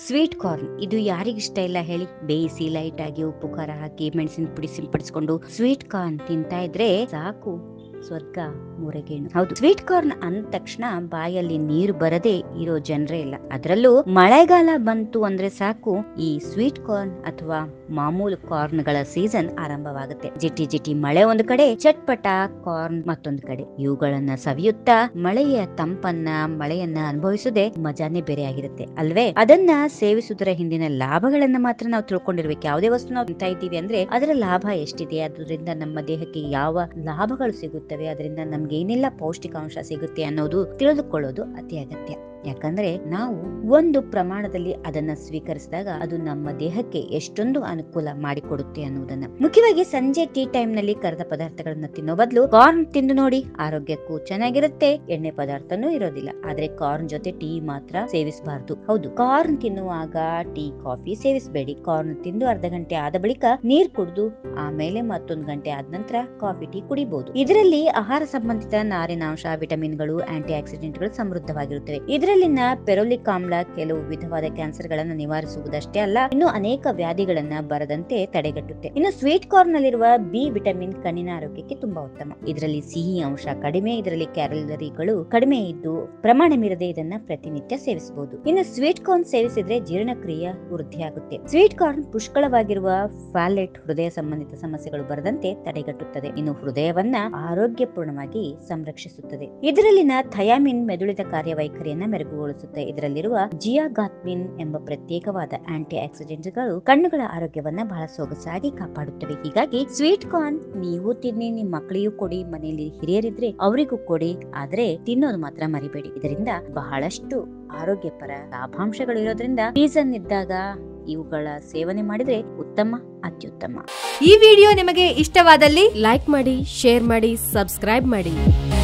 sweet corn ಇದು ಯಾರಿಗಿಷ್ಟ ಇಲ್ಲ ಹೇಳಿ ಬೇಯಿಸಿ ಲೈಟ್ ಆಗಿ ಉಪ್ಪು ಖಾರ ಹಾಕಿ ಮೆಣಸಿನ ಪುಡಿ ಸಿಂಪಡಿಸಿಕೊಂಡು ಸ್ವೀಟ್ ಕಾರ್ನ್ ತಿಂತಾ ಇದ್ರೆ ಸಾಕು ಸ್ವರ್ಗ ಮೂರೆಗೇಣು ಹೌದು ಸ್ವೀಟ್ ಕಾರ್ನ್ ಅಂದ ತಕ್ಷಣ ಬಾಯಲ್ಲಿ ನೀರು ಬರದೆ ಇರೋ ಜನರೇ ಇಲ್ಲ ಅದರಲ್ಲೂ ಮಳೆಗಾಲ ಬಂತು ಅಂದ್ರೆ ಸಾಕು ಈ ಸ್ವೀಟ್ ಕಾರ್ನ್ ಅಥವಾ ಮಾಮೂಲು ಕಾರ್ನ್ ಗಳ ಸೀಸನ್ ಆರಂಭವಾಗುತ್ತೆ ಜಿಟಿ ಜಿಟಿ ಮಳೆ ಒಂದು ಕಡೆ ಚಟ್ಪಟ ಕಾರ್ನ್ ಮತ್ತೊಂದು ಕಡೆ ಇವುಗಳನ್ನ ಸವಿಯುತ್ತಾ ಮಳೆಯ ತಂಪನ್ನ ಮಳೆಯನ್ನ ಅನುಭವಿಸದೆ ಮಜಾನೇ ಬೇರೆ ಆಗಿರುತ್ತೆ ಅಲ್ವೇ ಅದನ್ನ ಸೇವಿಸುವುದರ ಹಿಂದಿನ ಲಾಭಗಳನ್ನ ಮಾತ್ರ ನಾವು ತಿಳ್ಕೊಂಡಿರ್ಬೇಕು ಯಾವುದೇ ವಸ್ತು ನಾವು ತಿಂತಾ ಇದ್ದೀವಿ ಅಂದ್ರೆ ಅದರ ಲಾಭ ಎಷ್ಟಿದೆ ಅದರಿಂದ ನಮ್ಮ ದೇಹಕ್ಕೆ ಯಾವ ಲಾಭಗಳು ಸಿಗುತ್ತವೆ ಅದರಿಂದ ನಮ್ಗೆ ಏನೆಲ್ಲ ಪೌಷ್ಟಿಕಾಂಶ ಸಿಗುತ್ತೆ ಅನ್ನೋದು ತಿಳಿದುಕೊಳ್ಳೋದು ಅತಿ ಅಗತ್ಯ ಯಾಕಂದ್ರೆ ನಾವು ಒಂದು ಪ್ರಮಾಣದಲ್ಲಿ ಅದನ್ನ ಸ್ವೀಕರಿಸಿದಾಗ ಅದು ನಮ್ಮ ದೇಹಕ್ಕೆ ಎಷ್ಟೊಂದು ಅನುಕೂಲ ಮಾಡಿಕೊಡುತ್ತೆ ಅನ್ನುವುದನ್ನ ಮುಖ್ಯವಾಗಿ ಸಂಜೆ ಟೀ ಟೈಮ್ ನಲ್ಲಿ ಕರೆದ ಪದಾರ್ಥಗಳನ್ನ ತಿನ್ನೋ ಬದಲು ಕಾರ್ನ್ ತಿಂದು ನೋಡಿ ಆರೋಗ್ಯಕ್ಕೂ ಚೆನ್ನಾಗಿರುತ್ತೆ ಎಣ್ಣೆ ಪದಾರ್ಥನೂ ಇರೋದಿಲ್ಲ ಆದ್ರೆ ಕಾರ್ನ್ ಜೊತೆ ಟೀ ಮಾತ್ರ ಸೇವಿಸಬಾರದು ಹೌದು ಕಾರ್ನ್ ತಿನ್ನುವಾಗ ಟೀ ಕಾಫಿ ಸೇವಿಸಬೇಡಿ ಕಾರ್ನ್ ತಿಂದು ಅರ್ಧ ಗಂಟೆ ಆದ ಬಳಿಕ ನೀರ್ ಕುಡಿದು ಆಮೇಲೆ ಮತ್ತೊಂದು ಗಂಟೆ ಆದ ನಂತರ ಕಾಫಿ ಟೀ ಕುಡಿಬಹುದು ಇದರಲ್ಲಿ ಆಹಾರ ಸಂಬಂಧಿತ ನಾರಿನಾಂಶ ವಿಟಮಿನ್ಗಳು ಆಂಟಿ ಆಕ್ಸಿಡೆಂಟ್ಗಳು ಸಮೃದ್ಧವಾಗಿರುತ್ತವೆ ಇದರಲ್ಲಿನ ಪೆರೋಲಿಕ್ ಆಮ್ಲ ಕೆಲವು ವಿಧವಾದ ಕ್ಯಾನ್ಸರ್ ಗಳನ್ನ ನಿವಾರಿಸುವುದಷ್ಟೇ ಅಲ್ಲ ಇನ್ನು ಅನೇಕ ವ್ಯಾಧಿಗಳನ್ನ ಬರದಂತೆ ತಡೆಗಟ್ಟುತ್ತೆ ಇನ್ನು ಸ್ವೀಟ್ ಕಾರ್ನ್ ನಲ್ಲಿರುವ ಬಿ ವಿಟಮಿನ್ ಕಣ್ಣಿನ ಆರೋಗ್ಯಕ್ಕೆ ತುಂಬಾ ಉತ್ತಮ ಇದರಲ್ಲಿ ಸಿಹಿ ಅಂಶ ಕಡಿಮೆ ಇದರಲ್ಲಿ ಕ್ಯಾಲರಿಗಳು ಕಡಿಮೆ ಇದ್ದು ಪ್ರಮಾಣ ಮೀರದೆ ಇದನ್ನ ಪ್ರತಿನಿತ್ಯ ಸೇವಿಸಬಹುದು ಇನ್ನು ಸ್ವೀಟ್ ಕಾರ್ನ್ ಸೇವಿಸಿದ್ರೆ ಜೀರ್ಣಕ್ರಿಯೆ ವೃದ್ಧಿಯಾಗುತ್ತೆ ಸ್ವೀಟ್ ಕಾರ್ನ್ ಪುಷ್ಕಳವಾಗಿರುವ ಫ್ಯಾಲೆಟ್ ಹೃದಯ ಸಂಬಂಧಿತ ಸಮಸ್ಯೆಗಳು ಬರದಂತೆ ತಡೆಗಟ್ಟುತ್ತದೆ ಇನ್ನು ಹೃದಯವನ್ನ ಆರೋಗ್ಯಪೂರ್ಣವಾಗಿ ಸಂರಕ್ಷಿಸುತ್ತದೆ ಇದರಲ್ಲಿನ ಥಯಾಮಿನ್ ಮೆದುಳಿದ ಕಾರ್ಯವೈಖರಿಯನ್ನ ಮೆರುಗುಗೊಳಿಸುತ್ತೆ ಇದರಲ್ಲಿರುವ ಜಿಯಾಗಾತ್ಮಿನ್ ಎಂಬ ಪ್ರತ್ಯೇಕವಾದ ಆಂಟಿ ಆಕ್ಸಿಡೆಂಟ್ಗಳು ಕಣ್ಣುಗಳ ಆರೋಗ್ಯವನ್ನ ಬಹಳ ಸೊಗಸಾಗಿ ಕಾಪಾಡುತ್ತವೆ ಹೀಗಾಗಿ ಸ್ವೀಟ್ ಕಾರ್ನ್ ನೀವು ತಿನ್ನಿ ನಿಮ್ಮ ಮಕ್ಕಳಿಗೂ ಕೊಡಿ ಮನೆಯಲ್ಲಿ ಹಿರಿಯರಿದ್ರೆ ಅವರಿಗೂ ಕೊಡಿ ಆದ್ರೆ ತಿನ್ನೋದು ಮಾತ್ರ ಮರಿಬೇಡಿ ಇದರಿಂದ ಬಹಳಷ್ಟು ಆರೋಗ್ಯಪರ ಲಾಭಾಂಶಗಳು ಇರೋದ್ರಿಂದ ಸೀಸನ್ ಇದ್ದಾಗ ಇವುಗಳ ಸೇವನೆ ಮಾಡಿದ್ರೆ ಉತ್ತಮ ಅತ್ಯುತ್ತಮ ಈ ವಿಡಿಯೋ ನಿಮಗೆ ಇಷ್ಟವಾದಲ್ಲಿ ಲೈಕ್ ಮಾಡಿ ಶೇರ್ ಮಾಡಿ ಸಬ್ಸ್ಕ್ರೈಬ್ ಮಾಡಿ